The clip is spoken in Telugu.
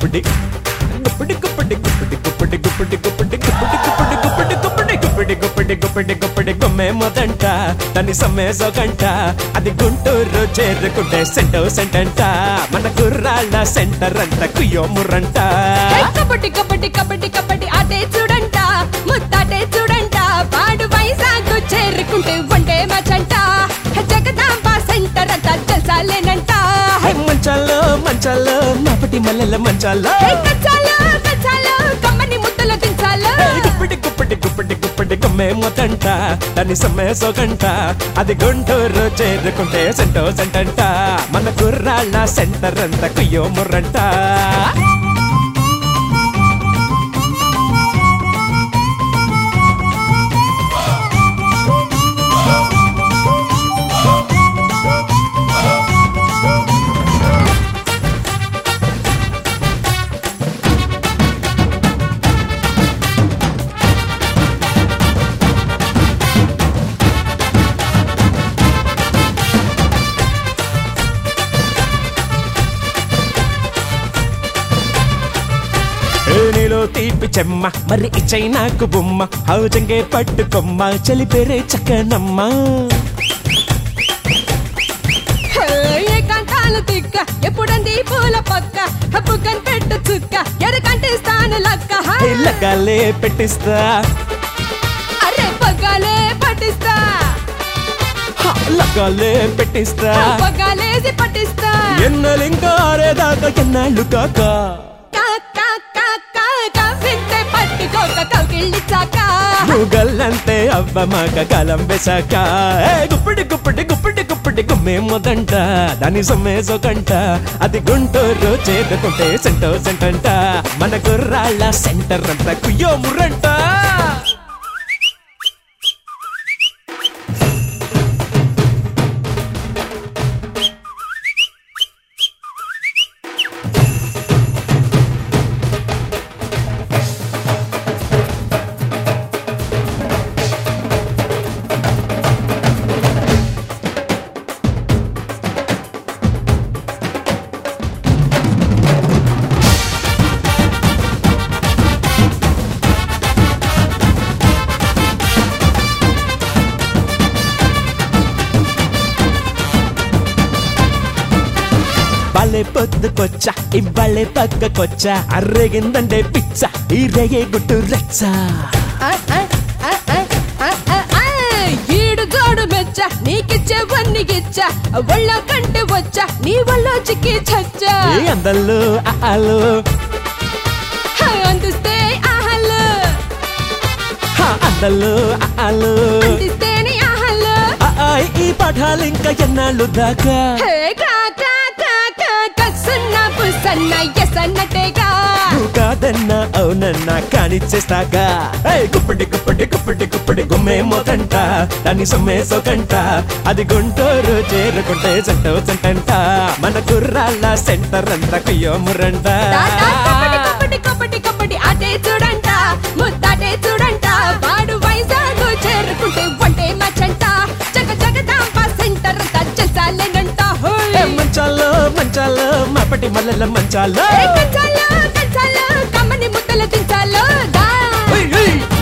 గుప్పటి గుప్పటి గుప్పటి గుప్పటి గుప్పటి గుప్పటి గుప్పటి గుప్పటి గుప్పటి గుప్పటి గుప్పటి గుప్పటి గుప్పటి గుప్పటి గుమ్మే మొదంట దాని సమ్మేసో గంట అది గుంటూరు చేరుకుంటే సెంటో సెంటంట మన కుర్రాళ్ళ సెంటర్ అంట కుయ్యో ముర్రంట హే, కబడ్డీ కబడ్డీ కబడ్డీ కబడ్డీ ఆటే చూడంట ముత్తాటే చూడంట వాడు వైజాగ్ చేరుకుంటే వండే మచంట హే, జగదాంబ సెంటర్ అంతా జల్సాలేనంట హే, మంచాల్లో మంచాల్లో మాపటి మల్లెల మంచాల్లో హే, కచ్చాలో కచ్చాలో కమ్మని ముద్దలు దించాలో హే, గుప్పిడి గుప్పిడి గుప్పిడి గుప్పిడి గుమ్మే మొదంట దాని సమ్మేసో గంట అది గుంటూరు చేరుకుంటే సెంటో సెంటంట మన కుర్రాళ్ళ సెంటర్ అంత కుయ్యో ముర్రంట ఏ నీలో తీపి చెమ్మ మరి ఇచ్చై నాకు బొమ్మ హౌజంగే పట్టుకొమ్మ చలి పేరే చక్కనమ్మ హే, ఏకాంతాలు తిక్క ఎప్పుడంది పూల పక్క బుగ్గన్ పెట్టు చుక్క ఎరకంటిస్తాను లక్క హా. ఏ లగాలే పెట్టిస్తా అరే పగ్గాలే పట్టిస్తా హ, లగాలే పెట్టిస్తా పగ్గాలేసి పట్టిస్తా ఎన్నలింకా ఆరేదాకా ఎన్నాళ్ళు కాక కా, కా, కా, కా, కా, వింటే పట్టుకోక కౌగిళ్ళి చాక గల్లంతే అవ్వ మాక కాలం వేసాక ఏ గుప్పిడి గుప్పిడి గుప్పిడి గుప్పిడి గుమ్మే మొదంట దాని సొమ్మేసో కంట అది గుంటూరు చేరుకుంటే సెంటో సెంటంట మన కుర్రాళ్ళ సెంటర్ అంతా కుయ్యో ముర్రంట బలే పొద్దుకొచ్చా ఈ బలే పక్కకొచ్చా అర్రెగిందంటే పిచ్చ ఈ రేగే గుట్టు రెచ్చ ఆ, ఆ, ఆ, ఆ, ఆ, ఆ, ఆ, ఈడు జోడు మెచ్చ నీకిచ్చేవన్నీ గిచ్చ ఒళ్ళో కంటే వచ్చా నీ ఒళ్ళో చిక్కి చచ్చా ఏ అందల్లో ఆలు అందిస్తే ఆహల్లు హా అందల్లో ఆలు అందిస్తేనే ఆహల్లు ఆ, ఆ, ఈ పాఠాలు ఇంకా ఎన్నాళ్ళు దాకా హే కా కా కా కా కసున్న పుసన్న ఎసన్నటేగా నువ్వు కాదన్నా అవునన్నా కానిచ్చేస్తాగా ఏయ్, గుప్పటి గుప్పటి గుప్పటి గుప్పటి గుమ్మే మోతంట దాని సొమ్మేసో కంట అది గుంటూరు చేరుకుంటే సెంటో సెంటంట మన కుర్రాళ్ళ సెంటర్ అంతా కుయ్యో మురంట టాటా కబడ్డీ కబడ్డీ కబడ్డీ కబడ్డీ ఆటే చూడంట ముద్దాటే చూడంట వాడు వైజాగ్ చేరుకుంటే వంటే మచంట జగ జగదాంబ సెంటర్ అంతా జల్సాలేనంట హోయ్ ఏ మంచాలో మంచాలో మాపటి మల్లెల మంచాలో ఏ కంచాలో కంచాలో కమ్మని ముద్దలు దించాలో దా ఏయ్, ఏయ్.